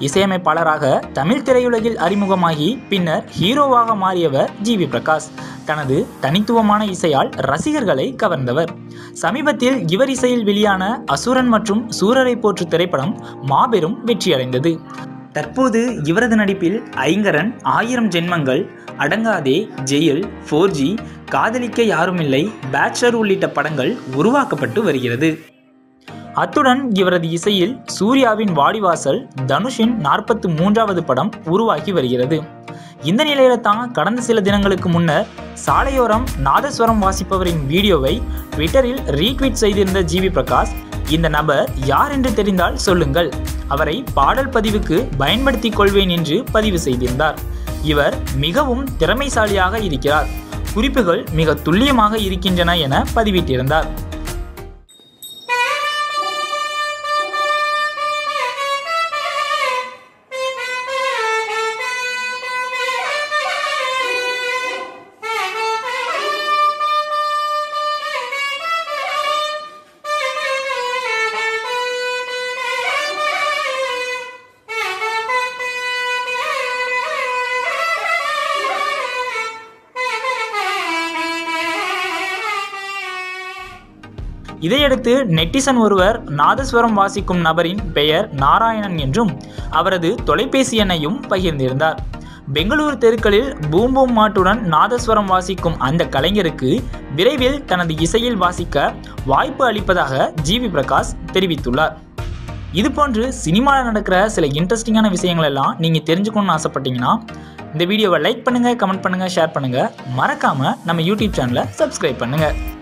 இசையமைப்பாளராக தமிழ் திரையுலகில் அறிமுகமாகி பின்னர் ஹீரோவாக மாறியவர் ஜி வி பிரகாஷ் தனது தனித்துவமான இசையால் ரசிகர்களை கவர்ந்தவர் சமீபத்தில் இவர் இசையில் வெளியான அசுரன் மற்றும் சூரரை போற்று திரைப்படம் மாபெரும் வெற்றியடைந்தது தற்போது இவரது நடிப்பில் ஐங்கரன் ஆயிரம் ஜென்மங்கள் அடங்காதே ஜெயில் ஃபோர் ஜி காதலிக்க யாருமில்லை பேட்சர் உள்ளிட்ட படங்கள் உருவாக்கப்பட்டு வருகிறது அத்துடன் இவரது இசையில் சூர்யாவின் வாடிவாசல் தனுஷின் நாற்பத்து மூன்றாவது படம் உருவாகி வருகிறது இந்த நிலையில தான் கடந்த சில தினங்களுக்கு முன்னர் சாலையோரம் நாதஸ்வரம் வாசிப்பவரின் வீடியோவை ட்விட்டரில் ரீட்வீட் செய்திருந்த ஜிவி பிரகாஷ் இந்த நபர் யார் என்று தெரிந்தால் சொல்லுங்கள் அவரை பாடல் பதிவுக்கு பயன்படுத்திக் கொள்வேன் என்று பதிவு செய்திருந்தார் இவர் மிகவும் திறமைசாலியாக இருக்கிறார் குறிப்புகள் மிக துல்லியமாக இருக்கின்றன என பதிவிட்டிருந்தார் இதையடுத்து நெட்டிசன் ஒருவர் நாதஸ்வரம் வாசிக்கும் நபரின் பெயர் நாராயணன் என்றும் அவரது தொலைபேசி எண்ணையும் பகிர்ந்திருந்தார் பெங்களூரு தெருக்களில் பூம் பூம் மாட்டுடன் நாதஸ்வரம் வாசிக்கும் அந்த கலைஞருக்கு விரைவில் தனது இசையில் வாசிக்க வாய்ப்பு அளிப்பதாக ஜிவி பிரகாஷ் தெரிவித்துள்ளார் இதுபோன்று சினிமாவில் நடக்கிற சில இன்ட்ரெஸ்டிங்கான விஷயங்கள் எல்லாம் நீங்கள் தெரிஞ்சுக்கணும்னு ஆசைப்பட்டீங்கன்னா இந்த வீடியோவை லைக் பண்ணுங்கள் கமெண்ட் பண்ணுங்கள் ஷேர் பண்ணுங்கள் மறக்காமல் நம்ம யூடியூப் சேனலை சப்ஸ்கிரைப் பண்ணுங்கள்